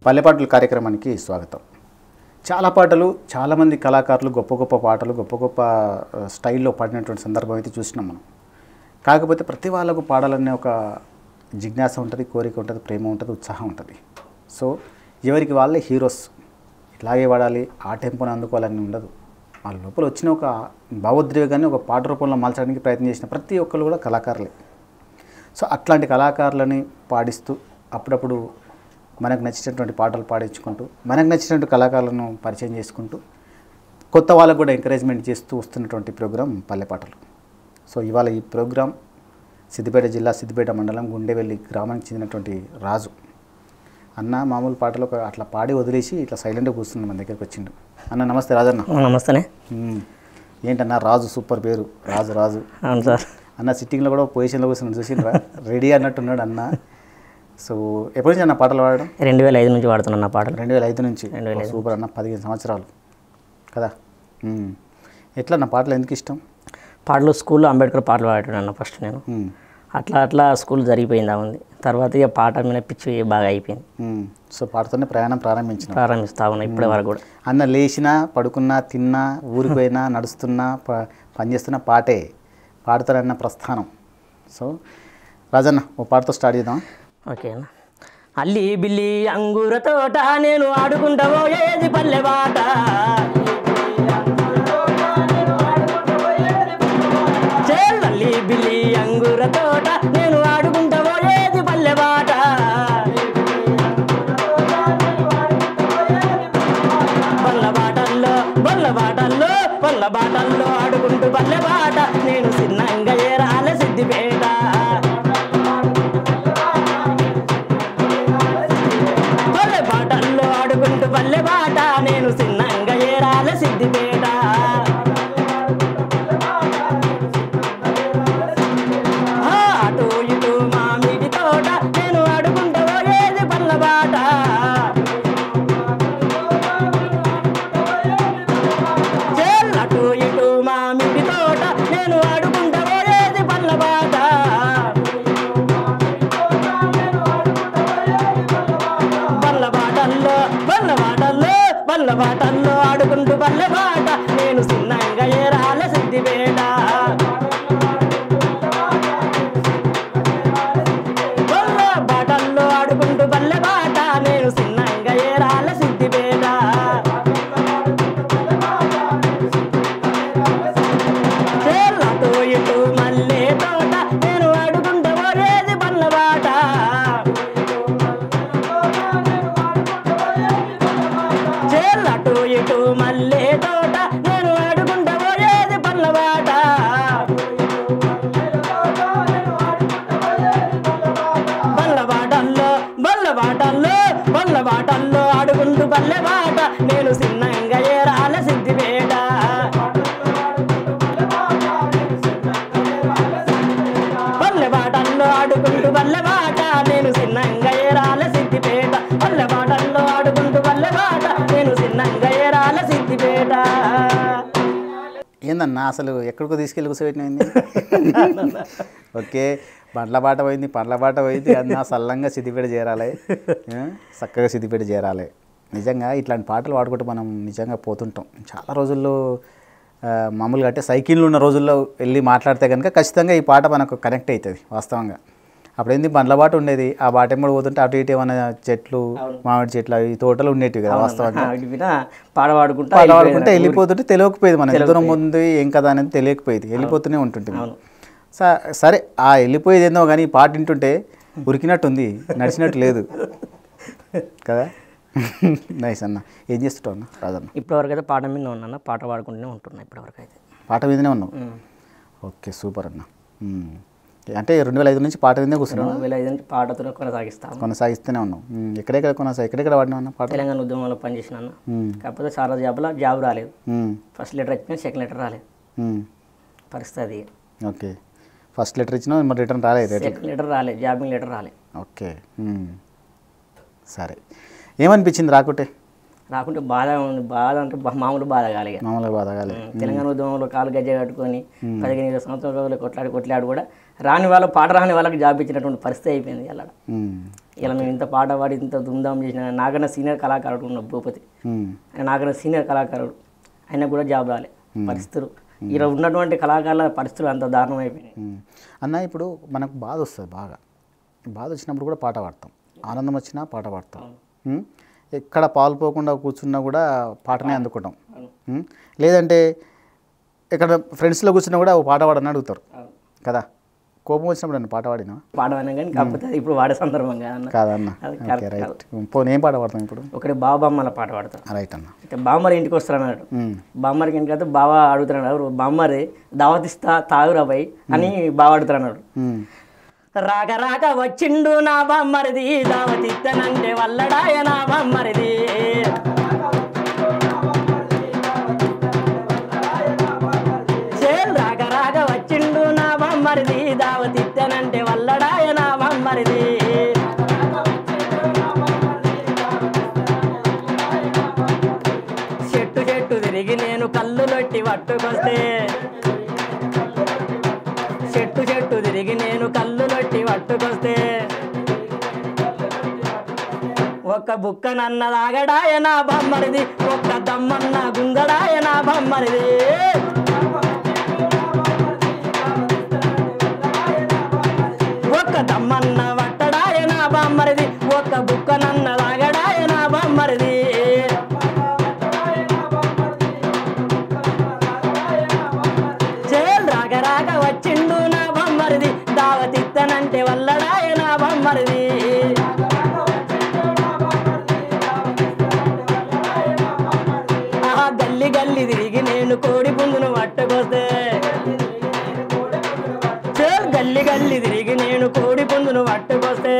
పల్లెపాటల కార్యక్రమానికి స్వాగతం చాలా పాటలు చాలామంది కళాకారులు గొప్ప గొప్ప పాటలు గొప్ప గొప్ప ఆ, స్టైల్లో పాడినటువంటి సందర్భం అయితే చూసినాం మనం కాకపోతే ప్రతి వాళ్ళకు పాడాలనే ఒక జిజ్ఞాస ఉంటుంది కోరిక ఉంటుంది ప్రేమ ఉంటుంది ఉత్సాహం ఉంటుంది సో ఎవరికి వాళ్ళే హీరోస్ ఇట్లాగే పాడాలి ఆ టెంపోని అందుకోవాలని ఉండదు వాళ్ళ లోపల వచ్చిన ఒక భావోద్వేగాన్ని ఒక పాట రూపంలో మలచడానికి ప్రయత్నం చేసిన ప్రతి ఒక్కరు కూడా కళాకారులే సో అట్లాంటి కళాకారులని పాడిస్తూ అప్పుడప్పుడు మనకు నచ్చినటువంటి పాటలు పాడించుకుంటూ మనకు నచ్చినటువంటి కళాకారులను పరిచయం చేసుకుంటూ కొత్త వాళ్ళకు కూడా ఎంకరేజ్మెంట్ చేస్తూ వస్తున్నటువంటి ప్రోగ్రాం పల్లె పాటలు సో ఇవాళ ఈ ప్రోగ్రాం సిద్దిపేట జిల్లా సిద్దిపేట మండలం గుండెవెల్లి గ్రామానికి చెందినటువంటి రాజు అన్న మామూలు పాటలు ఒక అట్లా పాడి వదిలేసి ఇట్లా సైలెంట్గా కూర్చున్నాడు మన దగ్గరికి వచ్చిండు అన్న నమస్తే రాజన్న నమస్తేనే మ్మ్. ఏంటన్నా రాజు సూపర్ పేరు రాజు రాజు అవును సార్ అన్న సిట్టింగ్లో కూడా పొజిషన్లో కూర్చుని చూసిండ్రా రెడీ అన్నట్టున్నాడు అన్న సో ఎప్పటి నుంచి అన్న పాటలు పాడడం రెండు వేల ఐదు నుంచి వాడుతున్నాను నా పాటలు రెండు వేల ఐదు నుంచి సూపర్ అన్న పదిహేను సంవత్సరాలు కదా మ్మ్. ఎట్లా అన్న పాటలు ఎందుకు ఇష్టం పాటలు స్కూల్లో అంబేద్కర్ పాటలు పాడుతున్నాను ఫస్ట్ నేను మ్మ్. అట్లా అట్లా స్కూల్ జరిగిపోయింది ఉంది తర్వాత ఇక పాట మీద పిచ్చి బాగా అయిపోయింది మ్మ్. సో పాటతోనే ప్రయాణం ప్రారంభించిన ప్రారంభిస్తా ఉన్నా ఇప్పటి వరకు కూడా అన్న లేచినా పడుకున్నా తిన్నా ఊరికి పోయినా నడుస్తున్నా ప పనిచేస్తున్న పాటే పాడతారన్న ప్రస్థానం సో రాజన్న ఓ పాటతో స్టార్ట్ చేద్దాం ఓకేనా అల్లి బిల్లి అంగూర తోట నేను ఆడుకుంటావో ఏది పల్లె బాట చెల్లల్లి బిల్లి అంగూర తోట నేను ఆడుకుంటావో ఏది పల్లె బాట బల్ల బాటల్లో బల్ల బాటల్లో బల్ల బాటల్లో ఆడుకుంటూ పల్లె బాట నేను చిన్నంగా ఏరాల సిద్దిపేట పల్లె బాటల్లో ఆడుకుంటూ పల్లె బాట నేను చిన్నంగా ఏరాల సిద్దిపేట ఆ, అటు ఇటు మామిడి తోట నేను ఆడుకుంటూ ఏది పల్ల బాట చెల్లటు ఇటు మామిడి తోట నేను ఆడుకుంటూ ఏది పల్ల బాట బల్ల బాటల్లో బల్ల బాటల్లో బల్ల బాటల్లో ఆడుకుంటూ బల్ల బాట నేను చిన్నంగా ఏరాల సిద్దిపేట బల్ల బాటల్లో ఆడుకుంటూ బల్ల బాట నేను చిన్నంగా ఏరాల సిద్దిపేట చెల్లటు ఇటు మల్లె తోట నేను ఆడుకుంటూ ఒరేది బల్ల బాట చెల్లటు ఇటు మల్లె తోట నేను ఆడుకుంటా పోయేది పల్లవాట బల్లబాటల్లో బల్లబాటల్లో బల్లబాటల్లో ఆడుకుంటూ బల్లెబాట నేను చిన్నంగా ఏరాల సిద్దిపేట బల్లెబాటల్లో ఆడుకుంటూ బల్లెబాట నేను చిన్నంగా ఏరాల సిద్దిపేట బల్లెబాటల్లో ఆడుకుంటూ బల్లెబాట నేను చిన్నంగా ఏరాల సిద్దిపేట ఏందన్నా అసలు ఎక్కడికో తీసుకెళ్ళి కూర్చోబెట్టినది ఓకే బండ్ల బాట పోయింది పండ్ల బాట పోయింది అన్న సల్లంగా సిద్దిపేట చేరాలి ఆ, చక్కగా సిద్దిపేట చేరాలి నిజంగా ఇట్లాంటి పాటలు పాడుకుంటూ మనం నిజంగా పోతుంటాం చాలా రోజుల్లో ఆ, మామూలుగా అంటే సైకిళ్ళు ఉన్న రోజుల్లో వెళ్ళి మాట్లాడితే కనుక ఖచ్చితంగా ఈ పాట మనకు కనెక్ట్ అవుతుంది వాస్తవంగా అప్పుడు ఏంది బండ్ల బాట ఉండేది ఆ బాట ఎంబడి పోతుంటే అటు ఇటు ఏమైనా చెట్లు మామిడి చెట్లు అవి తోటలు ఉండేటివి కదా వాస్తవంగా పాడ పాడుకుంటా పాట పాడుకుంటే వెళ్ళిపోతుంటే తెలియకపోయేది మనం ఎంత దూరం ఉంది ఏం కదా అనేది తెలియకపోయేది వెళ్ళిపోతూనే ఉంటుంటే స- సరే ఆ వెళ్ళిపోయేది ఏందో కానీ ఈ పాట వింటుంటే ఉరికినట్టుంది నడిచినట్టు లేదు కదా నైస్ అన్న ఏం చేస్తుంటావు అన్న రాజన్న ఇప్పటివరకు అయితే పాట మీద ఉన్నాను పాట పాడుకుంటూనే ఉంటున్నా ఇప్పటివరకు అయితే పాట మీదనే ఉన్నావు ఓకే సూపర్ అన్న మ్మ్. అంటే రెండు వేల ఐదు నుంచి పాట మీదనే కూర్చున్నావు రెండు వేల ఐదు నుంచి పాటతో కొనసాగిస్తాను కొనసాగిస్తూనే ఉన్నావు మ్మ్. ఎక్కడెక్కడ కొనసాగి ఎక్కడెక్కడ పాడినావు అన్న పాట తెలంగాణ ఉద్యమంలో పనిచేసిన అన్న మ్మ్. కాకపోతే చాలా జాబ్లో జాబ్ రాలేదు మ్మ్. ఫస్ట్ లెటర్ వచ్చింది సెకండ్ లెటర్ రాలేదు మ్మ్. పరిస్థితి అది ఓకే ఫస్ట్ లెటర్ ఇచ్చినా మరి రిటర్న్ రాలేదు సెకండ్ లెటర్ రాలేదు జాబింగ్ లెటర్ రాలేదు ఓకే మ్మ్. సరే ఏమనిపించింది రాకుంటే రాకుంటే బాధ ఉంది బాధ అంటే బా- మామూలు బాధ కాలిగా మామూలుగా బాధ కాలే తెలంగాణ ఉద్యమంలో కాలు గజ్జ కట్టుకొని పదిహేను ఇరవై సంవత్సరాల రోజులు కొట్లాడి కొట్లాడి కూడా రాని వాళ్ళ పాట రాని వాళ్ళకి జాబ్ ఇచ్చినటువంటి పరిస్థితి అయిపోయింది అలా మ్మ్. ఇలా మేము ఇంత పాట పాడి ఇంత ధూమ్ధాం చేసిన నాకన్నా సీనియర్ కళాకారుడు ఉన్న భూపతి మ్మ్. ఆయన నాకన్నా సీనియర్ కళాకారుడు ఆయన కూడా జాబ్ రాలే పరిస్థితులు ఇలా ఉన్నటువంటి కళాకారుల పరిస్థితులు అంత దారుణం అయిపోయినాయి మ్మ్. అన్న ఇప్పుడు మనకు బాధ వస్తుంది బాగా బాధ వచ్చినప్పుడు కూడా పాట పాడతాం ఆనందం వచ్చినా పాట పాడతాం మ్మ్? ఎక్కడ పాలు పోకుండా కూర్చున్నా కూడా పాటనే అందుకుంటాం మ్మ్? లేదంటే ఇక్కడ ఫ్రెండ్స్లో కూర్చున్నా కూడా ఓ పాట పాడని అడుగుతారు కదా కోపం వచ్చినప్పుడు నన్ను పాట పాడినా పాట విన్నాం కానీ కాకపోతే అది ఇప్పుడు వాడే సందర్భం కాదన్న కాదన్న అది ఓకే correct రైట్ పోనీ ఏం పాట పాడతాం ఇప్పుడు ఒకటి బాబామ్మల పాట పాడతారు రైట్ అన్న అయితే బామ్మరి ఇంటికి వస్తారన్నాడు మ్మ్. బామ్మరికి ఇంటికి బావ అడుగుతున్నాడు బామ్మరి దావతిస్తా తాగురా బై అని బావ అడుగుతున్నాడు మ్మ్. రాక రాక వచ్చిండు నా బామ్మరిది దావతిత్తనంటే వల్లడాయ నా బామ్మరిది చేల్ రాక రాక వచ్చిండు నా బామ్మరిది దావతిత్తనంటే వల్లడాయ నా బామ్మరిది చెట్టు చెట్టు తిరిగి నేను కళ్ళు లొట్టి పట్టుకొస్తే చెట్టు చెట్టు తిరిగి నేను కళ్ళు లొట్టి పట్టుకొస్తే ఒక్క బుక్క నన్న తాగడాయ నా బొమ్మరిది ఒక్క దమ్మన్న గుంగడాయ నా బొమ్మరిది ఒక్క దమ్మన్న వట్టడాయ నా బొమ్మరిది ఒక్క బుక్క నన్న తాగడాయ నా బొమ్మరిది చేల్ రాక రాక వచ్చిండు నా బొమ్మరిది దావతిత్తనంటే వల్లడాయ నా బొమ్మరిది ఆహా గల్లి గల్లి తిరిగి నేను కోడి పుంజును పట్టుకొస్తే చేల్ గల్లి గల్లి తిరిగి నేను కోడి పుంజును పట్టుకొస్తే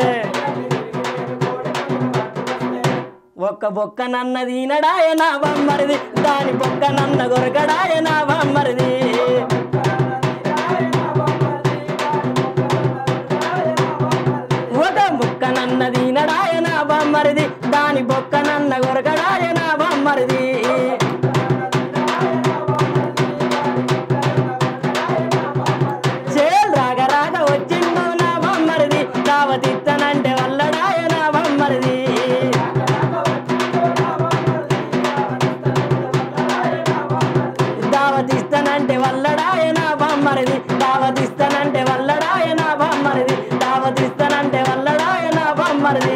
ఒక్క బొక్క నన్న దీనడాయ నా బొమ్మరిది దాని బొక్క నన్న గొరకడాయ నా బొమ్మరిది ఒక బొక్క నన్న దీనడాయ నా బొమ్మరిది దాని బొక్క నన్న గొరకడాయ నా బొమ్మరిది చేల్ రాగ రాగ వచ్చిండు నా బొమ్మరిది దావతిత్తనంటే వల్లడాయ నా బొమ్మరిది దావతిస్తానంటే వల్లడాయ నా బొమ్మరిది దావతిస్తానంటే వల్లడాయ నా బొమ్మరిది దావతిస్తానంటే వల్లడాయ నా బొమ్మరిది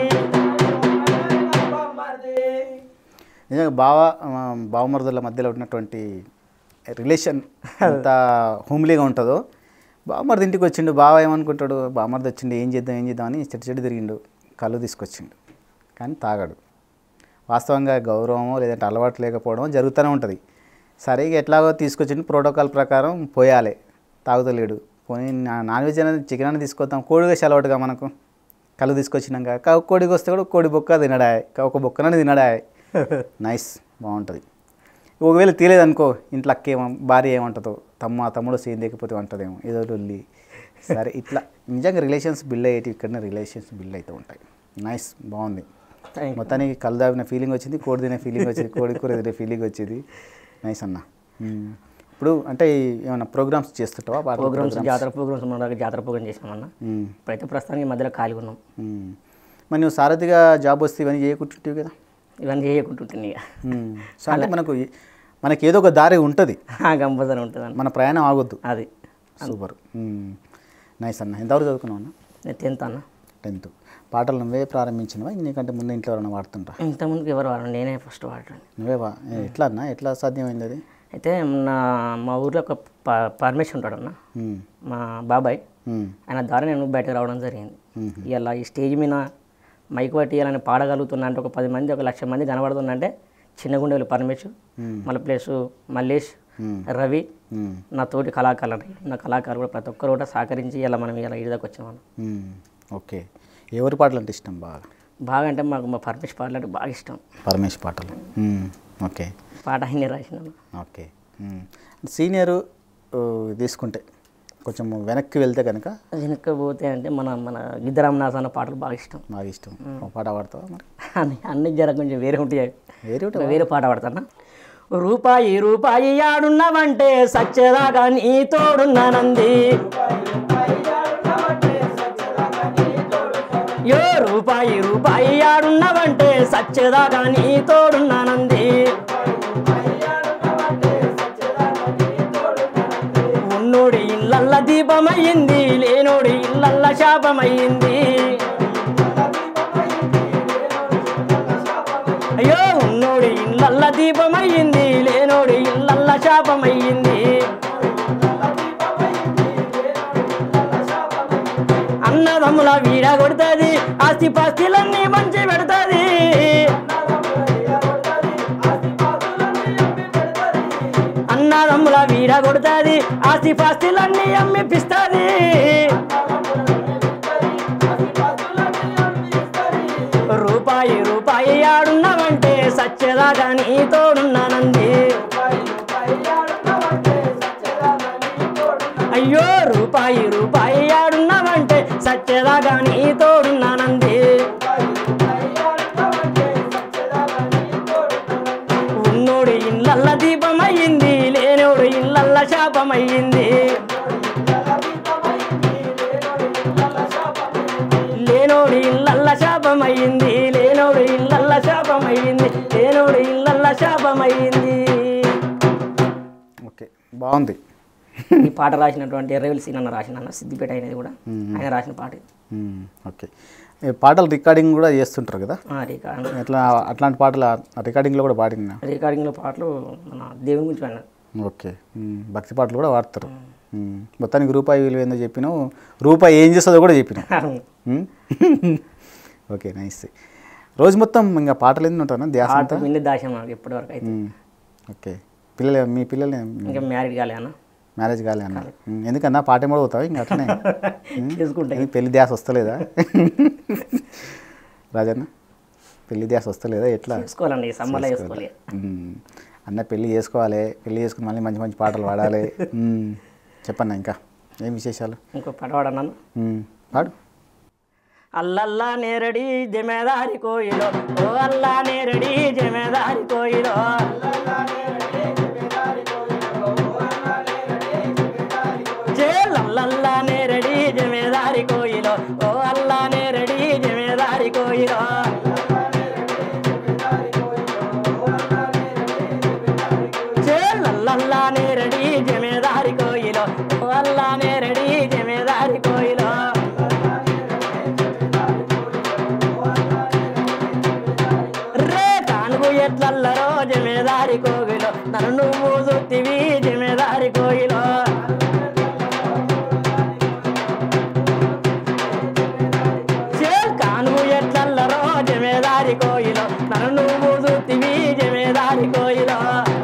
నిజంగా బావ ఆ, బావమరుదుల మధ్యలో ఉన్నటువంటి రిలేషన్ ఎంత హోమ్లీగా ఉంటుందో బావమరిది ఇంటికి వచ్చిండు బావ ఏమనుకుంటాడు బావమరిది వచ్చిండు ఏం చేద్దాం ఏం చేద్దాం అని చెట్టు చెట్టు తిరిగిండు కళ్ళు తీసుకొచ్చిండు కానీ తాగాడు వాస్తవంగా గౌరవమో లేదంటే అలవాటు లేకపోవడం జరుగుతూనే ఉంటుంది సరే ఇక ఎట్లాగో తీసుకొచ్చిండు ప్రోటోకాల్ ప్రకారం పోయాలి తాగుతలేడు పోయి నా- నాన్ వెజ్ అనేది చికెన్ అనేది తీసుకొద్దాం కోడిగా అలవాటుగా మనకు కళ్ళు తీసుకొచ్చినాక కా- కోడికి వస్తే కూడా కోడి బొక్క తినడాయ్ ఒక బొక్కనని తినడాయ్ నైస్ బాగుంటుంది ఒకవేళ తీయలేదు అనుకో ఇంట్లో అక్క ఏమో భార్య ఏమంటుందో తమ్మ తమ్ముడు సేమ్ లేకపోతే అంటదేమో ఏదో లొల్లి సరే ఇట్లా నిజంగా రిలేషన్స్ బిల్డ్ అయ్యేటి ఇక్కడనే రిలేషన్స్ బిల్డ్ అవుతూ ఉంటాయి నైస్ బాగుంది Thank you. మొత్తానికి కళ్ళు దాపిన ఫీలింగ్ వచ్చింది కోడి తినే ఫీలింగ్ వచ్చింది కోడి కూర తినే ఫీలింగ్ వచ్చింది నైస్ అన్న మ్మ్. ఇప్పుడు అంటే ఈ- ఏమైనా ప్రోగ్రామ్స్ చేస్తుంటావా పాటల ప్రోగ్రామ్స్ programs? జాతర ప్రోగ్రామ్స్ మన జాతర ప్రోగ్రామ్ చేసినామన్నా మ్మ్. ఇప్పుడైతే ప్రస్తుతానికి మధ్యలో ఖాళీ ఉన్నాం మ్మ్. మరి నువ్వు సారథిగా జాబ్ వస్తే ఇవన్నీ చేయకుంటుంటివి కదా ఇవన్నీ చేయకుంటుంటుంది ఇక మ్మ్. సో అంటే మనకు ఈ- మనకి ఏదో ఒక దారి ఉంటుంది కంపల్సరీ ఉంటుంది మన ప్రయాణం ఆగొద్దు అది సూపర్ నైస్ అన్న ఎంతవరకు చదువుకున్నావు అన్న నేను టెన్త్ అన్న టెన్త్ పాటలు నువ్వే ప్రారంభించినవా నీకంటే ముందు ఇంట్లో ఎవరైనా వాడుతుంటా ఇంతకుముందుకు ఎవరు వాడు నేనే ఫస్ట్ వాడటం నువ్వే వా ఏ, ఎట్లా అన్న ఎట్లా సాధ్యమైంది అది అయితే నా మా ఊర్లో ఒక ప పరమేశ్వర్ ఉంటాడు అన్న మ్మ్. మా బాబాయ్ మ్మ్. ఆయన ద్వారా నేను బయటకు రావడం జరిగింది మ్మ్. ఇలా ఈ స్టేజ్ మీద మైక్ పట్టి ఇలానే పాడగలుగుతున్నా అంటే ఒక పది మంది ఒక లక్ష మంది కనబడుతుందంటే చిన్నగుండేలు పరమేశ్వర్ మ్మ్. మళ్ళీ ప్లస్ మల్లేష్ మ్మ్. రవి మ్మ్. నా తోటి కళాకారులు నా కళాకారులు కూడా ప్రతి ఒక్కరు కూడా సహకరించి ఇలా మనం ఇలా ఇడి దాకా వచ్చాం మనం మ్మ్. ఓకే ఎవరి పాటలు అంటే ఇష్టం బాగా బాగా అంటే మాకు మా పరమేశ్వర్ పాటలు అంటే బాగా ఇష్టం పరమేష్ పాటలు మ్మ్. ఓకే పాట ఆయన్ని రాసినాను ఓకే మ్మ్. సీనియరు ఆ, తీసుకుంటే కొంచెం వెనక్కి వెళ్తే కనుక వెనక్కి పోతే అంటే మన మన గిద్దరామనాథ్ అన్న పాటలు బాగా ఇష్టం బాగా ఇష్టం ఒక పాట పాడతావా మరి అన్ని అన్ని జర కొంచెం వేరే ఉంటాయి వేరే ఇంకా వేరే పాట పాడతానా రూపాయి రూపాయి ఆడున్నావంటే సచ్చేదాకా నీ తోడున్నానంది యో ఆడున్నావంటే సచ్చేదాకా నీ తోడున్నానంది ఉన్నోడి ఇళ్ళల్ల దీపమయ్యింది లేనోడి ఇళ్ళల్ల శాపమయ్యింది అయ్యో ఉన్నోడి ఇళ్ళల్ల దీపమయ్యింది లేనోడి ఇళ్ళల్ల శాపమయ్యింది అన్నదమ్ముల వీడ కొడుతుంది ఆస్తి పాస్తిలన్నీ మంచి పెడుతుంది అన్నదమ్ముల వీడ కొడుతుంది ఆస్తి పాస్తిలన్నీ అమ్మిపిస్తుంది రూపాయి రూపాయి ఆడున్నావంటే సత్యదాకా నీ తోడున్నానంది అయ్యో రూపాయి రూపాయి ఆడున్నావంటే సత్యదాకా నీ తోడున్నానంది ఉన్నోడు ఇళ్ళల్ల దీపమయ్యింది లేనోడు ఇళ్ళల్ల శాపమయ్యింది లేనోడు ఇళ్ళల్ల శాపమయ్యింది లేనోడు ఇళ్ళల్ల శాపమయ్యింది లేనోడు ఇళ్ళల్ల శాపమయ్యింది ఓకే బాగుంది ఈ పాట రాసినటువంటి ఎర్రవెల్ సీన్ అన్న రాసిన అన్న సిద్దిపేట అనేది కూడా ఆయన రాసిన పాట ఇది. మ్మ్. ఓకే ఈ పాటలు రికార్డింగ్ కూడా చేస్తుంటారు కదా ఆ, రికార్డ్ ఎట్లా అట్లాంటి పాటలు ఆ రికార్డింగ్లో కూడా పాడినా రికార్డింగ్లో పాటలు మన దేవుని గురించి విన్నాను ఓకే మ్మ్. భక్తి పాటలు కూడా వాడతారు మ్మ్. మొత్తానికి రూపాయి విలువ ఏందో చెప్పినావు రూపాయి ఏం చేస్తుందో కూడా చెప్పినావు మ్మ్? ఓకే నైస్ రోజు మొత్తం ఇంకా పాటలు ఎందుకు ఉంటారా ధ్యాస పాట అంతా మిండి దాశం మనకి ఇప్పటి వరకు అయితే మ్మ్. ఓకే పిల్లలు మీ పిల్లలు ఇంకా మ్యారీడ్ కాలే అన్న మ్యారేజ్ కాలే అన్న మ్మ్. ఎందుకన్నా పాట ఏమో పోతావు ఇంకా అట్లనే చేసుకుంటే ఎందుకు పెళ్లి ధ్యాస వస్తలేదా రాజన్న పెళ్లి ధ్యాస వస్తలేదా ఎట్లా చేసుకోవాలండి ఈ సమ్మర్లో చేసుకోవాలి మ్మ్. అన్న పెళ్ళి చేసుకోవాలి పెళ్ళి చేసుకుని మళ్ళీ మంచి మంచి పాటలు పాడాలి మ్మ్. చెప్పన్న ఇంకా ఏం విశేషాలు ఇంకో పాట పాడన్నాను మ్మ్. పాడు అల్లల్లా నేరడి జమేదారి కోయిలో ఓ అల్లా నేరడి జమేదారి కోయిలో చేలల్లల్లా నేరడి జమేదారి కోయిలో ఓ అల్లా నేరడి జమేదారి కోయిలో చేలల్లల్లా నేరడి జమేదారి కోయిలో ఓ అల్లా నేరడి జమేదారి కోయిలో రే తానుగు ఎట్లల్లరో జమేదారి కోగిలో నన్ను నువ్వు చుట్టివి జమేదారి కోయిలో చేల్ కానుగు ఎట్లల్లరో జమేదారి కోయిలో నన్ను నువ్వు చుట్టివి జమేదారి కోయిలో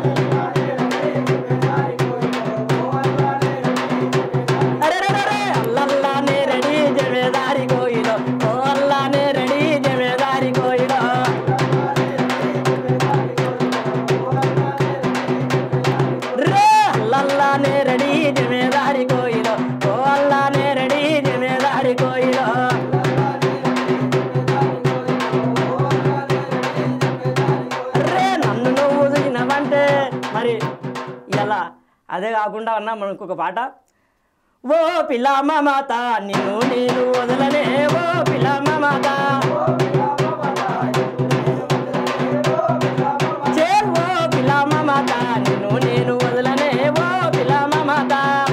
అరెరెరెరె, అల్లల్లానే రెడీ జమేదారి కోయిలో ఓ అల్లానే రెడీ జమేదారి కోయిలో రే అల్లల్లానే రెడీ జమేదారి కోయిలో ఓ అల్లానే రెడీ జమేదారి కోయిలో రే నన్ను నువ్వు చూసినవంటే మరి ఇలా అదే కాకుండా అన్నా మనకు ఒక పాట ఓ పిల్లమ్మ మాత నిన్ను నేను వదలనే ఓ పిల్లమ్మ మాత చే ఓ పిల్లమ్మ మాత నిన్ను నేను వదలనే ఓ పిల్లమ్మ మాత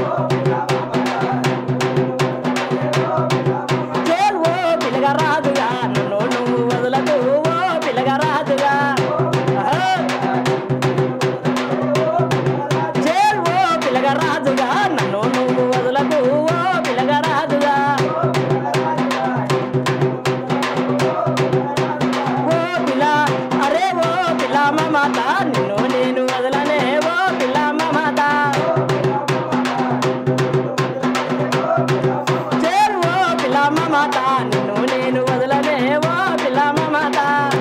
చే ఓ పిల్లగా రాదుగా నన్ను నువ్వు వదలకు ఓ పిల్లగా రాదుగా ఆహా. చేరు ఓ పిల్లగా రాజుగా నన్ను నువ్వు వదలకు ఓ పిల్లగా రాజుగా ఓ పిల్ల అరే ఓ పిల్ల మాత నిన్ను నేను వదలనే ఓ పిల్ల మాత చేరు ఓ పిల్ల మాత నిన్ను నేను వదలనే ఓ పిల్ల మాత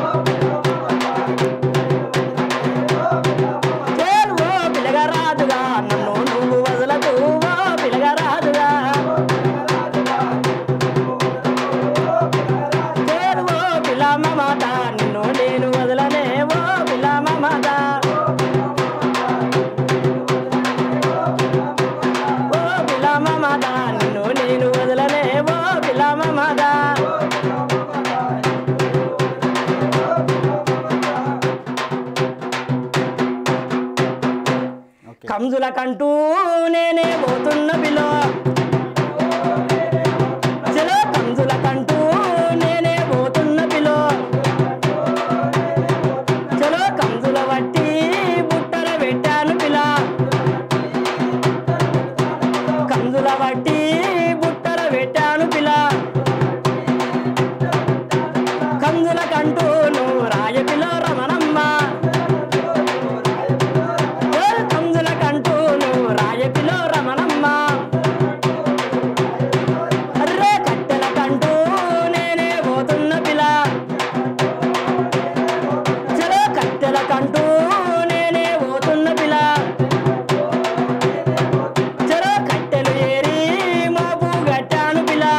చేరు ఓ పిల్లగా రాదుగా నన్ను నువ్వు వదలకు ఓ పిల్లగా రాదుగా చేరు ఓ పిల్లమ్మ మాట నిన్ను నేను వదలనే ఓ పిల్లమ్మ మాట కంజుల కంటూ నేనే పోతున్న పిలో చలో కంజుల కంటూ నేనే పోతున్న పిలో చలో కంజుల వట్టి బుట్టల పెట్టాను పిలా కంజుల వట్టి బుట్టల పెట్టాను పిలా కంజుల కంటూ నువ్వు రాయ పిలో రమణమ్మ ఓ కంజుల కంటూ నువ్వు రాయ పిలో రమణమ్మ అర్రే కట్టెల కంటూ నేనే పోతున్న పిలా చలో కట్టెల కంటూ నేనే పోతున్న పిలా చలో కట్టెలు ఏరి మోపు గట్టాను పిలా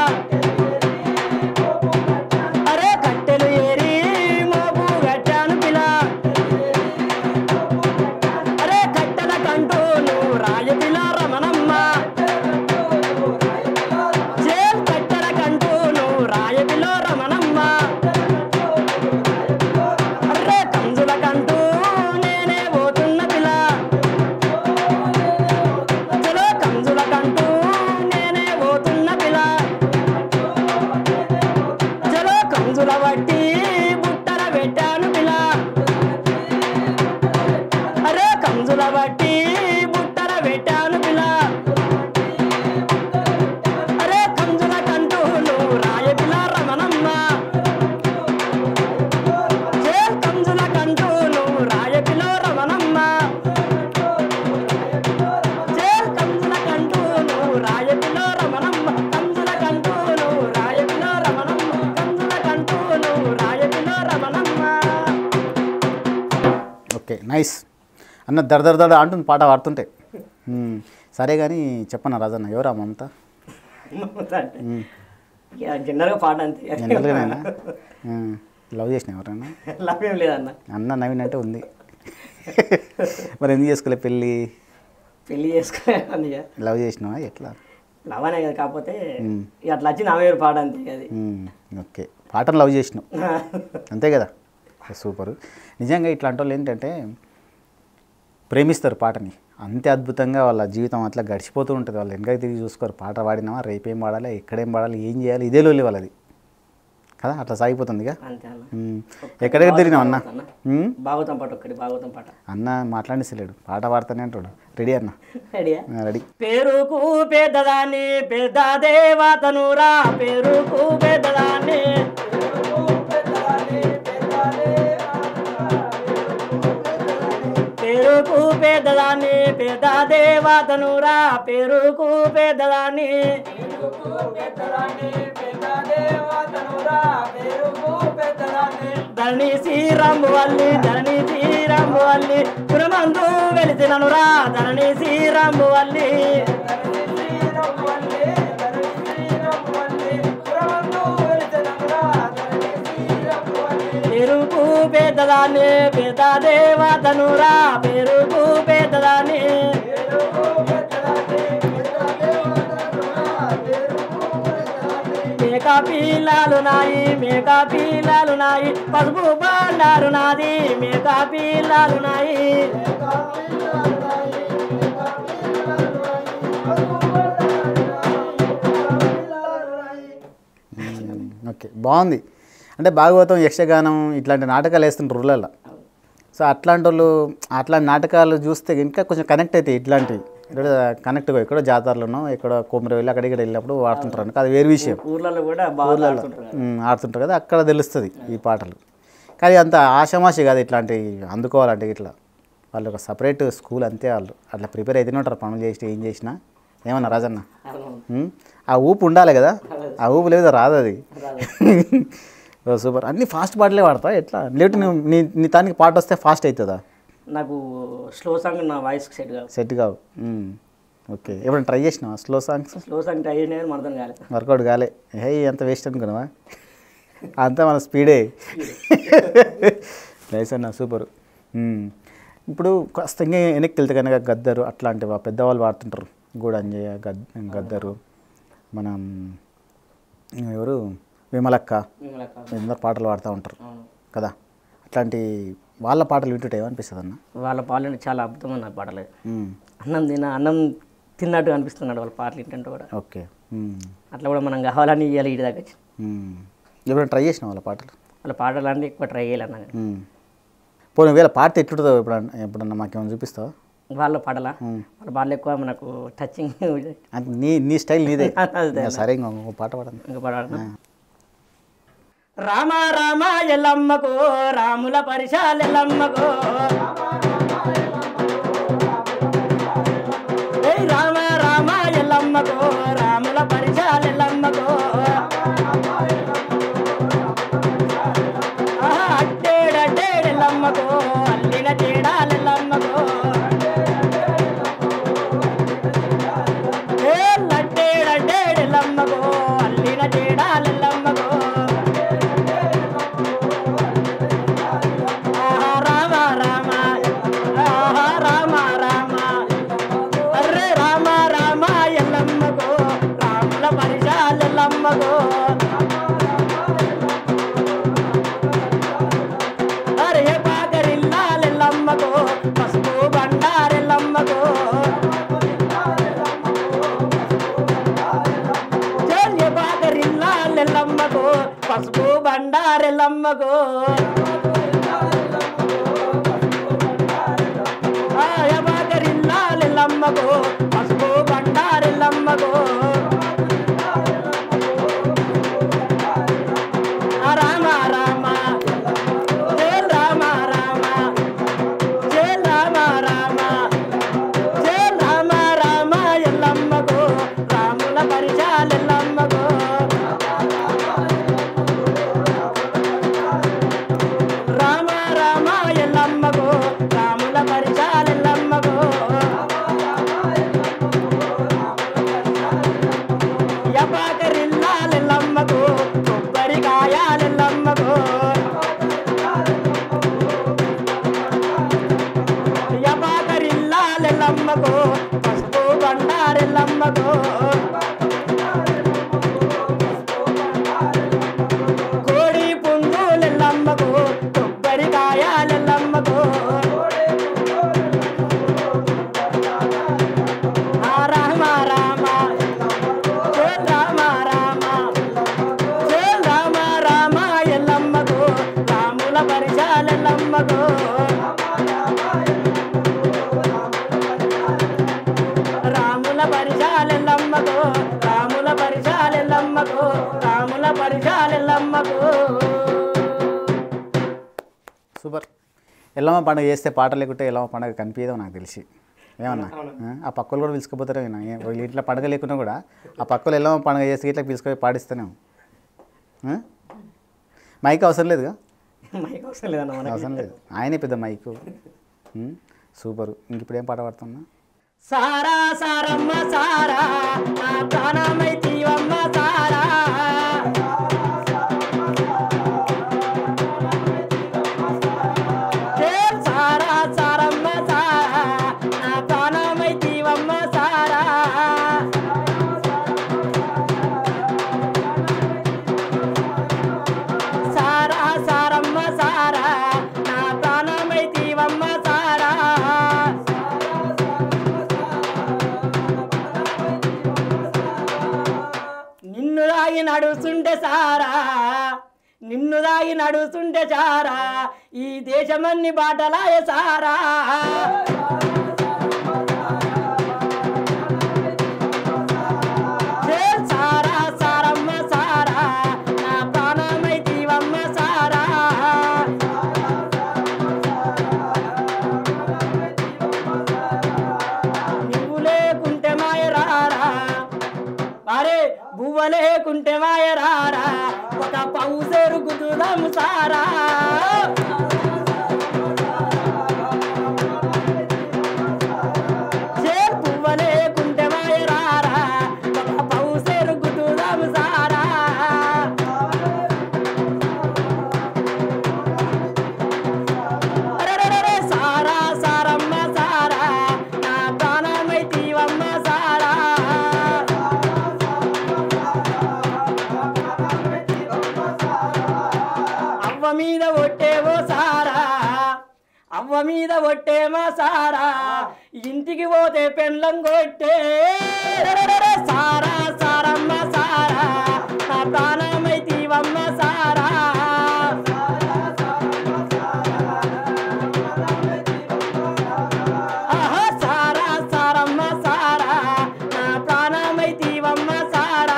అరే కట్టెలు ఏరి మోపు గట్టాను పిలా అరే కట్టెల కంటూ నువ్వు రాయ పిలా రమణమ్మ చేల్ కట్టెల కంటూ నువ్వు రాయ పిలో రమణమ్మ అర్రే కంజుల కంటూ నేనే పోతున్న పిలా చలో కంజుల కంటూ నేనే పోతున్న పిలా చలో కంజుల వట్టి బుట్టల పెట్టాను పిలా అరే కంజుల వట్టి బుట్టల పెట్టాను పిలా అరే కంజుల కంటూ నువ్వు రాయ పిలా రమణమ్మ చే కంజుల కంటూ నువ్వు రాయ పిలో రమణమ్మ చే కంజుల కంటూ నువ్వు రాయ పిలో రమణమ్మ కంజుల కంటూ నువ్వు రాయ పిలో రమణమ్మ కంజుల కంటూ నువ్వు రాయ పిలో రమణమ్మ ఓకే నైస్ అన్న దడ దడ దడ అంటుంది పాట పాడుతుంటే మ్మ్. సరే కానీ చెప్పన్న రాజన్న ఎవరా మమత జనరల్గా పాట అంతే జనరల్గానైనా లవ్ చేసిన ఎవరైనా లవ్ ఏం లేదన్న అన్న నవీన్ అంటే ఉంది మరి ఎందుకు చేసుకోలే పెళ్ళి పెళ్లి చేసుకోవాలి ఇక లవ్ చేసినావా ఎట్లా లవ్ అనే కదా కాకపోతే ఇక అట్లా వచ్చి నా వేరు పాట అంతే అది మ్మ్. ఓకే పాటను లవ్ చేసినావు అంతే కదా సూపర్ నిజంగా ఇట్లాంటి వాళ్ళు ఏంటంటే ప్రేమిస్తారు పాటని అంతే అద్భుతంగా వాళ్ళ జీవితం అట్లా గడిచిపోతూ ఉంటుంది వాళ్ళు వెనక తిరిగి చూసుకోరు పాట పాడినామా రేపేం పాడాలి ఎక్కడేం పాడాలి ఏం చేయాలి ఇదే లోలి వాళ్ళది కదా అట్లా సాగిపోతుందిగా అంతే అన్న మ్మ్. ఎక్కడెక్కడ తిరిగినావు అన్న మ్మ్? భాగవతం పాట ఒక్కటి భాగవతం పాట అన్న మాట్లాడిస్తలేడు పాట పాడతానే అంటాడు రెడీ అన్న రెడీయా ఆ, రెడీ పేరుకు పెద్దదాన్ని పెద్ద దేవతనురా పేరుకు పెద్దదాన్ని పేరుకు పెద్దదాన్ని పెద్ద దేవతనురా పేరుకు పెద్దదాన్ని ధరణి శ్రీరాము వల్లి ధరణి శ్రీరాము వల్లి పురమందు వెలిసిననురా ధరణి శ్రీరాము వల్లి పెరుగు పెద్దదాన్ని పెద్ద దేవతనురా పెరుగు పెద్దదాన్ని మేకా పిల్లలు నాయి మేకా పిల్లలు నాయి పసుపు బండారు నాది మేకా పిల్లలు నాయి మ్మ్. ఓకే బాగుంది అంటే భాగవతం యక్షగానం ఇట్లాంటి నాటకాలు వేస్తుంటారు ఊళ్ళల్లో సో అట్లాంటి వాళ్ళు అట్లాంటి నాటకాలు చూస్తే ఇంకా కొంచెం కనెక్ట్ అవుతాయి ఇట్లాంటివి ఇక్కడ కనెక్ట్గా ఎక్కడో జాతరలోనో ఎక్కడో కొమ్మరి వెళ్ళి అక్కడికి వెళ్ళినప్పుడు వాడుతుంటారు అనుకో అది వేరు విషయం ఊర్లలో కూడా బాగా ఆడుతుంటారు మ్మ్, ఆడుతుంటారు కదా అక్కడ తెలుస్తుంది ఈ పాటలు కానీ అంత ఆషామాషి కాదు ఇట్లాంటి అందుకోవాలంటే ఇట్లా వాళ్ళు ఒక సపరేట్ స్కూల్ అంతే వాళ్ళు అట్లా ప్రిపేర్ అయితేనే ఉంటారు పనులు చేసి ఏం చేసినా ఏమన్నా రాజన్న అవును. మ్మ్? ఆ ఊపు ఉండాలి కదా ఆ ఊపు లేదు రాదు అది ఓ సూపర్ అన్ని ఫాస్ట్ పాటలే వాడతా ఎట్లా లేకపోతే నువ్వు నీ నీ దానికి పాట వస్తే ఫాస్ట్ అవుతుందా నాకు స్లో సాంగ్ నా వాయిస్ సెట్ కాదు సెట్ కావు మ్మ్. ఓకే ఎప్పుడైనా ట్రై చేసినావా slow songs slow song try అయినా కానీ మనతో కాలేదు వర్కౌట్ కాలే హే ఎంత వేస్ట్ అనుకున్నావా అంతా మన స్పీడే నైస్ అన్న సూపర్ ఇప్పుడు కాస్త ఇంకా వెనక్కి వెళ్తే కనుక గద్దరు అట్లాంటివి పెద్దవాళ్ళు వాడుతుంటారు గూడంజయ్య గద్ గద్దరు మనం ఎవరు విమలక్క మిమ్మల్ని కాదు. అందరు పాటలు పాడుతూ ఉంటారు అవును కదా అట్లాంటి వాళ్ళ పాటలు వింటుంటే ఏమనిపిస్తుంది అన్న వాళ్ళ పాటలు చాలా అద్భుతమైన నా పాటలు మ్మ్. అన్నం తిన అన్నం తిన్నట్టు అనిపిస్తున్నాడు వాళ్ళ పాటలు ఏంటంటే కూడా ఓకే మ్మ్. అట్లా కూడా మనం కావాలని ఇవ్వాలి ఇటు దాకా వచ్చి మ్మ్. ఎప్పుడైనా ట్రై చేసిన వాళ్ళ పాటలు వాళ్ళ పాటలు అంటే ఎక్కువ ట్రై చేయాలన్నా కానీ. మ్మ్. పోనీ వేళ పాట ఎట్లుంటుందో ఎప్పుడన్నా ఎప్పుడన్నా మాకేమైనా చూపిస్తావా వాళ్ళ పాటల వాళ్ళ పాటలు ఎక్కువ మనకు టచింగ్ అంటే నీ నీ స్టైల్ నీదే అదే. ఇంకా సరే ఇంకా ఒక పాట పాడండి ఇంకా పాడాలన్నా రామ రామ ఎల్లమ్మకు రాముల పరిశాల ఎల్లమ్మకు ఏయ్ రామ రామ ఎల్లమ్మకు రాముల పరిశాల ఎల్లమ్మకు ఆహా, అట్టేడట్టేడెల్లమ్మకు అల్లిన తేడాలెల్లమ్మకు ఏ లట్టేడట్టేడెల్లమ్మకు అల్లిన తేడాలెల్లమ్మకు ఆహా, రామ రామ ఆహా, రామ రామ అర్రే రామ రామ ఎల్లమ్మకు రాముల పరిశాలెల్లమ్మకు అరే పాకరిల్లాలెల్లమ్మకు పసుపు బండారెల్లమ్మకు చెల్లి పాకరిల్లాలెల్లమ్మకు పసుపు బండారెల్లమ్మకు ఆయ పాకరిల్లాలెల్లమ్మకు పసుపు బండారెల్లమ్మకు ఆ రామ రామ జయ రామ రామ జయ రామ రామ జయ రామ రామ ఎల్లమ్మకు రాముల పరిచాలెల్లమ్మకు రామ రామ ఎల్లమ్మకు రాముల పరిచాలెల్లమ్మకు యపాకరిల్లాలెల్లమ్మకు కొబ్బరికాయాలెల్లమ్మకు యపాకరిల్లాలెల్లమ్మకు పసుపు బండారెల్లమ్మకు కోడి పుంజులెల్లమ్మకు కొబ్బరికాయాలెల్లమ్మకు ఆ రామ రామ జయ రామ రామ జయ రామ రామ ఎల్లమ్మకు రాముల పరిచాలెల్లమ్మకు రాముల పరిచాలెల్లమ్మకు రాముల పరిచాలెల్లమ్మకు రాముల పరిచాలెల్లమ్మకు సూపర్ ఎల్లమ్మ పండుగ చేస్తే పాట లేకుంటే ఎల్లమ్మ పండుగ కనిపించదో నాకు తెలిసి ఏమన్నా ఆ? ఆ పక్కలు కూడా పిలుచుకుపోతారు ఏమన్నా ఏ- వీళ్ళ ఇంట్లో పండుగ లేకున్నా కూడా ఆ పక్కలు ఎల్లమ్మ పండుగ చేస్తే ఇట్లా పిలుచుకొని పాడిస్తేనే మైక్ అవసరం లేదుగా మైక్ అవసరం లేదన్న మనకి అవసరం లేదు ఆయనే పెద్ద మైకు ఉం? సూపరు ఇంక ఇప్పుడు ఏం పాట పాడుతున్నా సారా సారమ్మ సారా నా ప్రాణమై తీవమ్మ సారా ఏ సారా సారమ్మ సారా నా ప్రాణమై తీవమ్మ సారా సారా సారమ్మ సారా నా ప్రాణమై తీవమ్మ సారా నిన్ను దాగి నడుస్తుంటే సారా నిన్ను దాగి నడుస్తుంటే సారా ఈ దేశమన్ని బాటలాయ సారా ఏ సారా సారమ్మ సారా నా ప్రాణమై తీవమ్మ సారా నువ్వు లేకుంటే మాయరారా అరే బువ్వ లేకుంటే మాయరారా ఒక పౌసరు గుదుదాం సారా చే బువ్వ లేకుంటే మాయరారా ఒక పౌసరు గుదుదాం సారా అరెరెరెరె సారా సారమ్మ సారా నా ప్రాణమై తీవమ్మ సారా అవ్వ మీద ఒట్టేవో సారా అవ్వ మీద ఒట్టే మా సారా ఇంటికి పోతే పెండ్లం కొట్టే సారా సారమ్మ సారా నా ప్రాణమైతీవమ్మ సారా ఆహా సారా సారమ్మ సారా నా ప్రాణమైతీవమ్మ సారా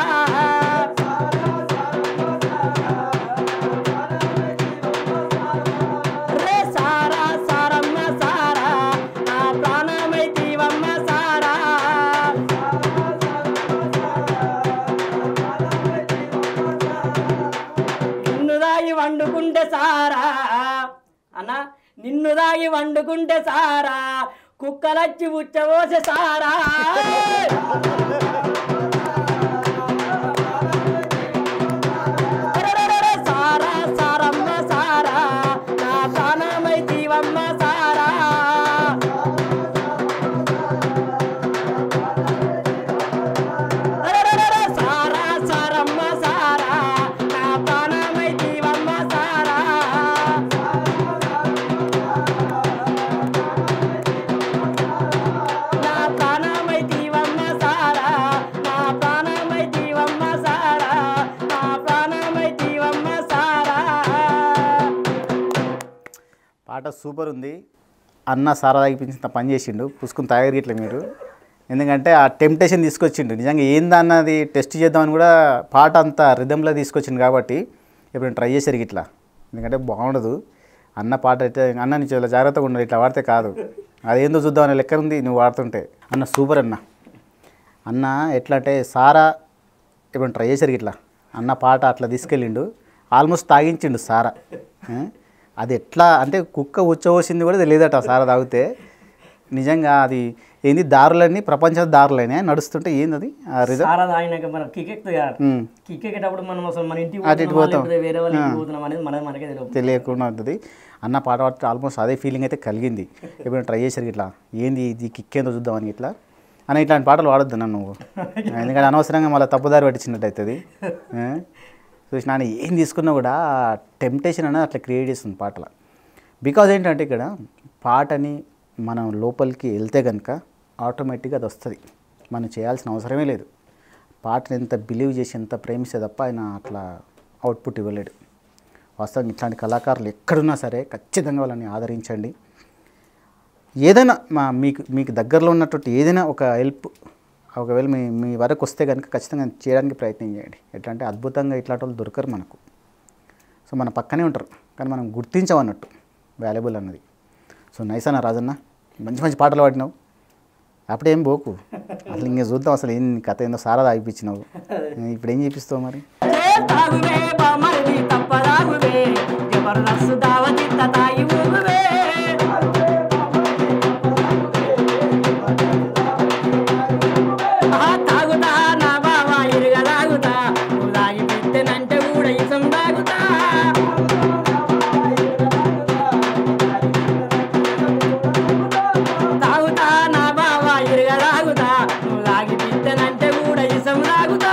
రే సారా సారమ్మ సారా నా ప్రాణమైతీవమ్మ సారా నిన్ను దాగి వండుకుంటే సారా అన్న నిన్ను దాగి వండుకుంటే సారా కుక్కలచ్చి ఉచ్చబోసే సారా అరెరెరెరె సారా సారమ్మ సారా నా ప్రాణమై జీవమ్మ సారా అరెరెరెరె సారా సారమ్మ సారా నా ప్రాణమై జీవమ్మ సారా నా ప్రాణమై జీవమ్మ సారా నా ప్రాణమై జీవమ్మ సారా నా ప్రాణమై జీవమ్మ సారా పాట సూపర్ ఉంది అన్న సారా తాగిపించిన పని చేసిండు పుసుకుని తాగరు ఇట్లా మీరు ఎందుకంటే ఆ టెంప్టేషన్ తీసుకొచ్చిండు నిజంగా ఏందన్నది టెస్ట్ చేద్దామని కూడా పాట అంత రిధంలో తీసుకొచ్చిండు కాబట్టి ఇప్పుడు ట్రై చేశారు ఇట్లా ఎందుకంటే బాగుండదు అన్న పాట అయితే అన్న నీ చాలా జాగ్రత్తగా ఉండదు ఇట్లా వాడితే కాదు అదేందో చూద్దామనే లెక్క ఉంది నువ్వు వాడుతుంటే అన్న సూపర్ అన్న అన్న ఎట్లా అంటే సారా ఇప్పుడు ట్రై చేశారు ఇట్లా అన్న పాట అట్లా తీసుకెళ్ళిండు ఆల్మోస్ట్ తాగించిండు సారా ఆ? అది ఎట్లా అంటే కుక్క ఉచ్చవోసింది కూడా తెలియదట సారా తాగితే నిజంగా అది ఏంది దారులన్నీ ప్రపంచ దారులనే నడుస్తుంటే ఏంది అది ఆ రిజల్ట్ సారా తాగినాక మనం కిక్ ఎక్కుతుంది కదా కిక్ ఎక్కేటప్పుడు మనం అసలు మన ఇంటికి అటు ఇటు పోతున్నామా, పోతాం. లేకపోతే వేరే వాళ్ళ ఇంటికి పోతున్నాం అనేది మనది మనకే తెలియదు తెలియకుండా ఉంటుంది అన్న పాట పాడితే ఆల్మోస్ట్ అదే ఫీలింగ్ అయితే కలిగింది ఎప్పుడైనా ట్రై చేశారు ఇట్లా ఏంది ఇది కిక్ ఏందో చూద్దామని ఇట్లా అని ఇట్లాంటి పాటలు వాడొద్దు నన్ను నువ్వు ఎందుకంటే అనవసరంగా మళ్ళీ తప్పుదారి పట్టించినట్టు అవుతుంది చూసిన ఆయన ఏం తీసుకున్నా కూడా టెంప్టేషన్ అనేది అట్లా క్రియేట్ చేస్తుంది పాటల బికాజ్ ఏంటంటే ఇక్కడ పాటని మనం లోపలికి వెళ్తే కనుక ఆటోమేటిక్గా అది వస్తుంది మనం చేయాల్సిన అవసరమే లేదు పాటని ఎంత బిలీవ్ చేసి ఎంత ప్రేమిస్తే తప్ప ఆయన అట్లా అవుట్పుట్ ఇవ్వలేడు వాస్తవంగా ఇట్లాంటి కళాకారులు ఎక్కడున్నా సరే ఖచ్చితంగా వాళ్ళని ఆదరించండి ఏదైనా మా మీకు మీకు దగ్గరలో ఉన్నటువంటి ఏదైనా ఒక హెల్ప్ ఒకవేళ మీ మీ వరకు వస్తే కనుక ఖచ్చితంగా చేయడానికి ప్రయత్నం చేయండి ఎట్లా అంటే అద్భుతంగా ఇట్లాంటి వాళ్ళు దొరకరు మనకు సో మన పక్కనే ఉంటారు కానీ మనం గుర్తించమన్నట్టు వాల్యుబుల్ అన్నది సో నైస్ అన్న రాజన్న మంచి మంచి పాటలు పాడినావు అప్పుడేం పోకు అసలు ఇంకా చూద్దాం అసలు ఏం కథ ఏందో సారా తాగిపించినావు ఇప్పుడు ఏం చేపిస్తావు మరి ఏ తాగువే బామరిది తప్పదాగువే జబర్దస్త్ దావతిత్త తాగి ఊగువే ఆ తాగుతా నా బావా ఇరుగ తాగుతా నువ్వు తాగి పెట్టెనంటే కూడా ఇసం తాగుతా తాగుతా నా బావా ఇరుగ తాగుతా నువ్వు తాగి పెట్టెనంటే కూడా ఇసం తాగుతా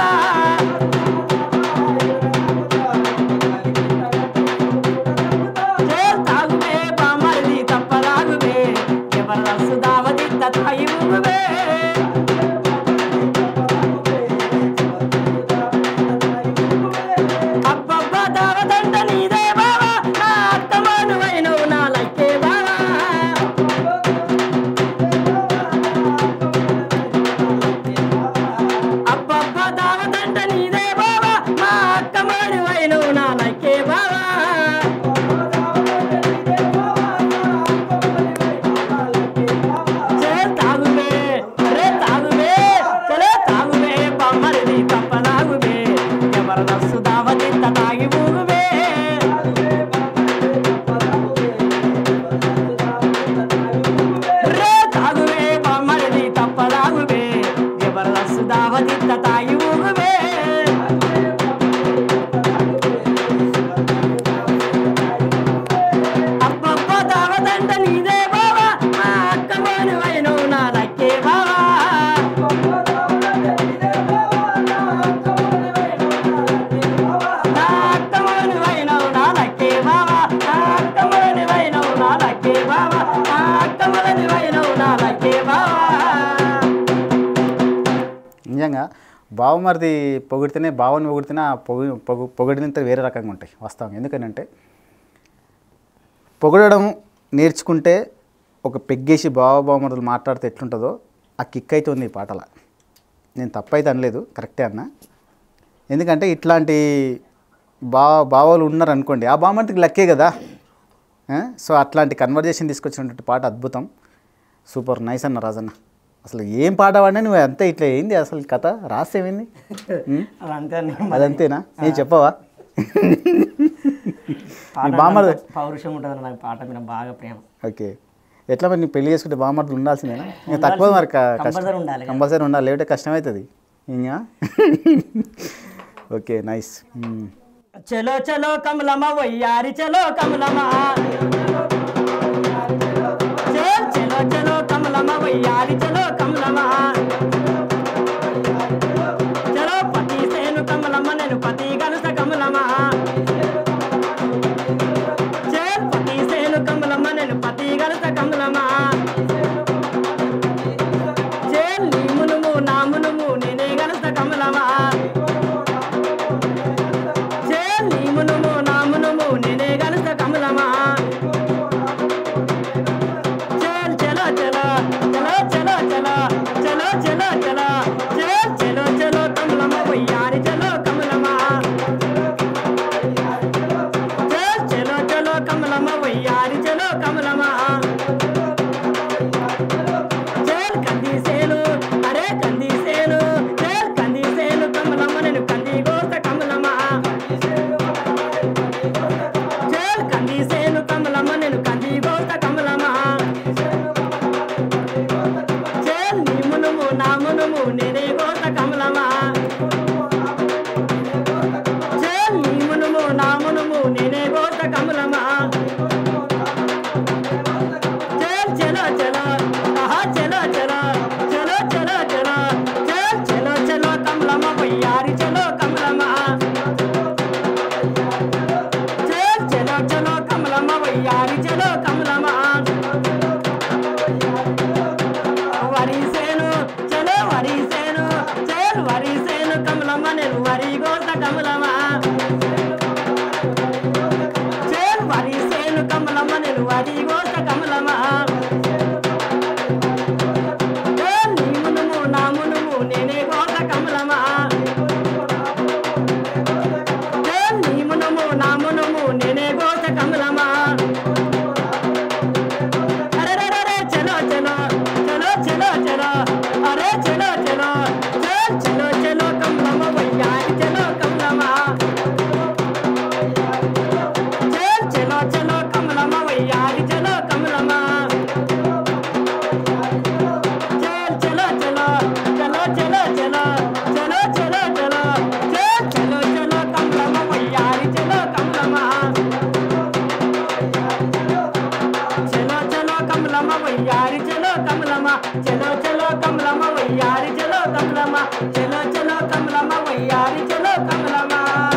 బావమరిది పొగిడితేనే బావని పొగిడితేనే ఆ పొగి పొగు పొగిడినంత వేరే రకంగా ఉంటాయి వాస్తవం ఎందుకనంటే పొగడడం నేర్చుకుంటే ఒక పెగ్గేసి బావ బావమరుదులు మాట్లాడితే ఎట్లుంటుందో ఆ కిక్ అయితే ఉంది ఈ పాటల నేను తప్పైతే అనలేదు కరెక్టే అన్న ఎందుకంటే ఇట్లాంటి బా బావలు ఉన్నారు అనుకోండి ఆ బావమరిదికి లక్కే కదా ఆ? సో అట్లాంటి కన్వర్జేషన్ తీసుకొచ్చినటువంటి పాట అద్భుతం సూపర్ నైస్ అన్న రాజన్న అసలు ఏం పాట పాడినా నువ్వు అంతే ఇట్లా ఏంది అసలు కథ రాసేమైంది అది అంతే అండి. అదంతేనా నేను చెప్పవా పాట మీ బామ్మర్ది అంటే పౌరుషం ఉంటుంది నాకు పాట మీద బాగా ప్రేమ ఓకే ఎట్లా మరి నీ పెళ్లి చేసుకుంటే బామ్మర్దులు ఉండాల్సిందేనా ఇంకా తక్కువ మరి క- కష్టం కంపల్సరీ ఉండాలి కంపల్సరీ ఉండాలి లేకపోతే కష్టమవుతుంది ఇంకా ఓకే నైస్ చలో చలో కమలమ్మ వయ్యారి చలో కమలమ్మ చల్ చలో చలో కమలమ్మ వయ్యారి చలో కమలమ్మ చలో పతి సేను కమలమ్మ నేను పతి గలుస కమలమ్మ చల్ పతి సేను కమలమ్మ నేను పతి గలుస కమలమ్మ చల్ నీ మునుము నా మునుము నేనే గలుస కమలమ్మ చేల్ నీ మునుము నా మునుము నేనే గలుస కమలమా చేల్ చలో చలో చలో చలో చలో చలో చలో చలో చేల్ చలో చలో కమలమ వయ్యారి చలో కమలమా చేల్ చలో చలో కమలమ వయ్యారి చలో కమలమా చేల్ కంది సేను అరే కంది సేను చేల్ కంది సేను కమలమ్మ నేను కంది గోత కమలమా చేల్ కంది సేను కమలమ్మ నేను కంది గోత కమలమా చేల్ నీ మునుము నా మునుము నేనే గోత కమలమా చేల్ నీ మునుము నా మునుము నేనే గోత కమలమా चल चलो चलो आहा चलो चलो चलो चलो चलो चल चलो चलो कमलमा भैयारी चलो कमलमा चल चलो चलो कमलमा भैयारी चलो कमलमा వరి సేను చలో వరి సేను చల్ వరి సేను కమలమ్మ నేను వరి గోత కమలమా చేల్ వరి సేను కమలమ్మ నేను వరి గోత కమలమా చేల్ నీ మునుము నా మునుము నేనే గోత కమలమా చేల్ నీ మునుము నా మునుము నేనే గోత కమలమా అరెరెరెరె, చలో చలో చలో చలో చలో అరే చలో చలో చల్ చలో చలో కమలమ్మ వయ్యారి చలో కమలమా चल चलो चलो कमलमा वैयारी चलो कमलमा चल चलो चलो चलो चलो चलो चलो चलो चलो चल चलो चलो कमलमा वैयारी चलो कमलमा चलो चलो कमलमा वैयारी चलो कमलमा चलो चलो कमलमा वैयारी चलो कमलमा चलो चलो कमलमा वैयारी चलो कमलमा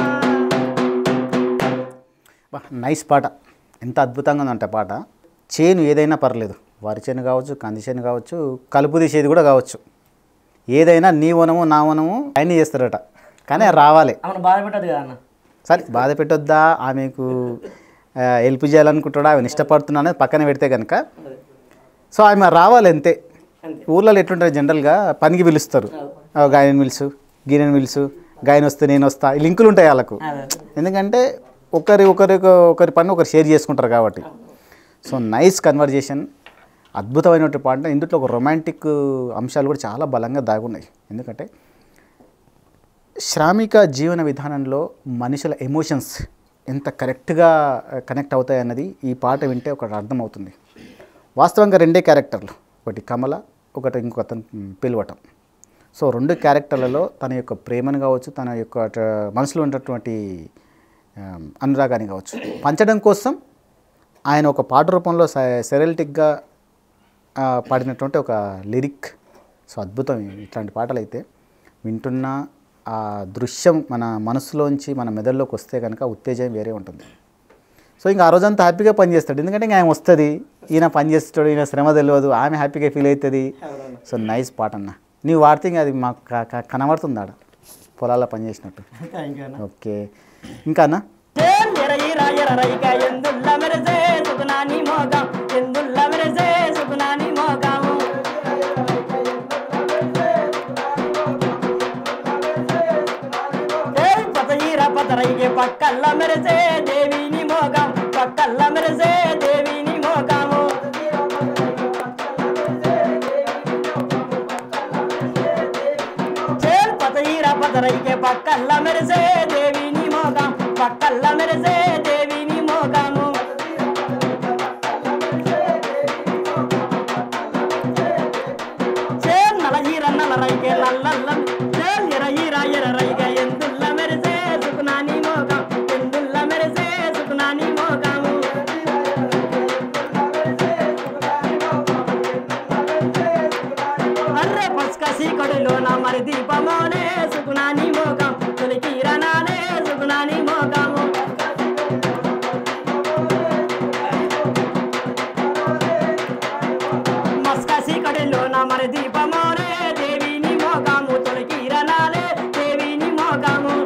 నైస్ పాట ఎంత అద్భుతంగా ఉందంటే పాట చేను ఏదైనా పర్లేదు వరి చేను కావచ్చు కంది చేను కావచ్చు కలుపు తీసేది కూడా కావచ్చు ఏదైనా నీ వనము నా వనము ఆయన చేస్తారట కానీ అది రావాలి అవును బాధ పెట్టదు కదా అన్న సరే బాధ పెట్టొద్దా ఆమెకు హెల్ప్ చేయాలనుకుంటాడా ఆమెను ఇష్టపడుతున్నా అనేది పక్కన పెడితే కనుక సో ఆమె రావాలి అంతే అంతే. ఊర్లలో ఎట్లుంటుంది జనరల్గా పనికి పిలుస్తారు "ఓ, గాయని పిలుసు గీనని పిలుసు గాయన వస్తే నేను వస్తా ఈ లింకులు ఉంటాయి వాళ్ళకు అదే ఎందుకంటే ఒకరి ఒకరి ఒకరి పని ఒకరు షేర్ చేసుకుంటారు కాబట్టి సో నైస్ కన్వర్జేషన్ అద్భుతమైనటువంటి పాట ఇందులో ఒక రొమాంటిక్ అంశాలు కూడా చాలా బలంగా దాగున్నాయి ఎందుకంటే శ్రామిక జీవన విధానంలో మనుషుల ఎమోషన్స్ ఎంత కరెక్ట్గా కనెక్ట్ అవుతాయి అన్నది ఈ పాట వింటే ఒకటి అర్థమవుతుంది వాస్తవంగా రెండే క్యారెక్టర్లు ఒకటి కమల ఒకటి ఇంకొక అతను పిలవటం సో రెండు క్యారెక్టర్లలో తన యొక్క ప్రేమను కావచ్చు తన యొక్క ట- మనసులో ఉన్నటువంటి ఆ, అనురాగాన్ని కావచ్చు పంచడం కోసం ఆయన ఒక పాట రూపంలో సెరలిటిక్గా పాడినటువంటి ఒక లిరిక్ సో అద్భుతం ఇట్లాంటి పాటలు అయితే వింటున్నా ఆ దృశ్యం మన మనసులోంచి మన మెదడులోకి వస్తే కనుక ఉత్తేజం వేరే ఉంటుంది సో ఇంకా ఆ రోజంతా హ్యాపీగా పనిచేస్తాడు ఎందుకంటే ఇంకా ఆయన వస్తుంది ఈయన పని చేస్తాడు ఈయన శ్రమ తెలియదు ఆమె హ్యాపీగా ఫీల్ అవుతుంది సో నైస్ పాట అన్న నీవు వాడితే ఇంకా అది మాకు క- క- కనబడుతుంది ఆడ పొలాల్లో పనిచేసినట్టు థ్యాంక్ యూ ఓకే ఇంకా అన్న ఎరయిరా ఎర్రైక ఎందుల్ల మెరసే సుగుణాని మోగం ఎందుల్ల మెరసే సుగుణాని మోగము పతయిర పతరైకే పక్కల్ల మెరసే దేవిని మోగం పక్కల్ల మెరసే దేవిని మోగము చేల్ పతయిర పతరైకే పక్కల్ల మెరసే దేవిని మోగం పక్కల్ల మెరసే దేవిని మోగము చేల్ నలజీర నలరైకే నల్లల్ల చేల్ ఎరయిర ఎర్రైకే ఎందుల్ల మెరసే సుకునాని మోగం ఎందుల్ల మెరసే సుకునాని మోగము అర్రే పస్కసి కడులోన మరి దీపమోనే సుగుణాని మోగం తొలి కిరణాలే సుగుణాని మోగము మస్కసి కడులోన మరి దీపమోనే దేవిని మోగము తొలి కిరణాలే దేవిని మోగము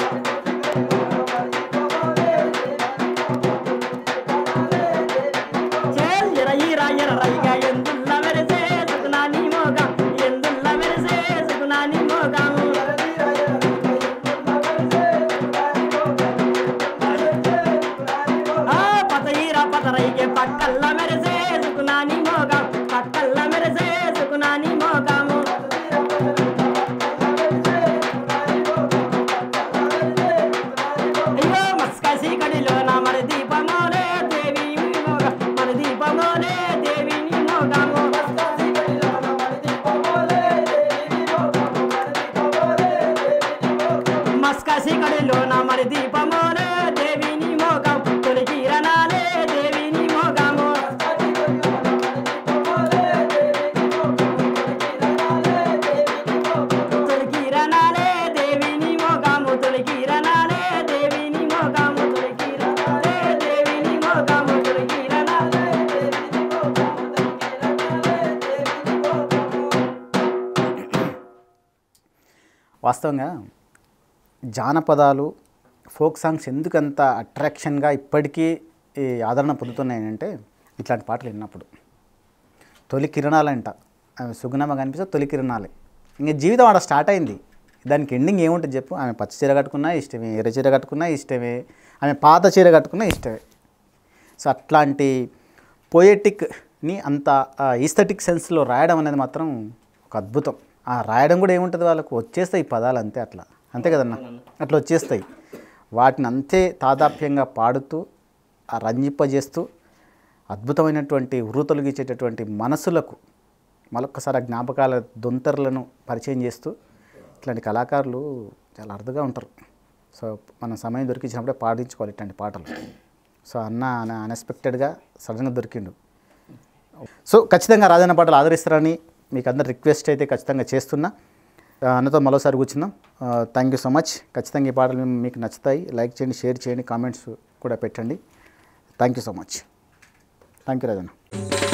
చేల్ ఎరయిరా ఎర్రైగా ఎందుల్ల మెరిసే సుగుణాని మోగం ఎందుల్ల మెరిసే సుగుణాని మోగము ఆ పతయిరా పతరైకే పక్కల్ల మెరిసే సుగుణాని మోగం పక్కల్ల మెరిసే సుగుణాని మోగము అయ్యో మస్కసి కడిలోన మరి దీపమోలే దేవి మోగ మరి దీపమోలే దేవిని మోగము మస్కసి కడిలోన మరి దీపమోలే దేవిని మోగం తొలి కిరణాలే దేవిని మోగము తొలి కిరణాలే దేవిని మోగము తొలి కిరణాలే దేవిని మోగము తొలి కిరణాలే దేవిని మోగము తొలి కిరణాలే వాస్తవంగా జానపదాలు ఫోక్ సాంగ్స్ ఎందుకంత అట్రాక్షన్గా ఇప్పటికీ ఈ ఆదరణ పొందుతున్నాయంటే ఇట్లాంటి పాటలు విన్నప్పుడు తొలి కిరణాలంట ఆమె సుగుణమ్మ కనిపిస్తే తొలి కిరణాలే ఇంకా జీవితం ఆడ స్టార్ట్ అయింది దానికి ఎండింగ్ ఏముంటుంది చెప్పు ఆమె పచ్చ చీర కట్టుకున్నా ఇష్టమే ఎర్ర చీర కట్టుకున్నా ఇష్టమే ఆమె పాత చీర కట్టుకున్నా ఇష్టమే సో అట్లాంటి పోయెటిక్ని అంత ఈస్థెటిక్ సెన్స్లో రాయడం అనేది మాత్రం ఒక అద్భుతం ఆ రాయడం కూడా ఏముంటుంది వాళ్ళకు వచ్చేస్తాయి ఈ పదాలు అంతే అట్లా అంతే కదన్నా అట్లా వచ్చేస్తాయి వాటిని అంతే తాదాప్యంగా పాడుతూ ఆ రంజింపజేస్తూ అద్భుతమైనటువంటి ఉరుతొలగించేటటువంటి మనసులకు మరొకసారి ఆ జ్ఞాపకాల దొంతర్లను పరిచయం చేస్తూ ఇట్లాంటి కళాకారులు చాలా అరుదుగా ఉంటారు సో మనం సమయం దొరికించినప్పుడే పాడించుకోవాలి ఇట్లాంటి పాటలు సో అన్న అన్ఎక్స్పెక్టెడ్గా సడన్గా దొరికిండు సో ఖచ్చితంగా రాజన్న పాటలు ఆదరిస్తారని మీకు అందరు రిక్వెస్ట్ అయితే ఖచ్చితంగా చేస్తున్నా ఆ, అన్నతో మరోసారి కూర్చుందాం థ్యాంక్ యూ సో మచ్ ఖచ్చితంగా ఈ పాటలు మీకు నచ్చుతాయి లైక్ చేయండి షేర్ చేయండి కామెంట్స్ కూడా పెట్టండి thank you so much thank you Rajanna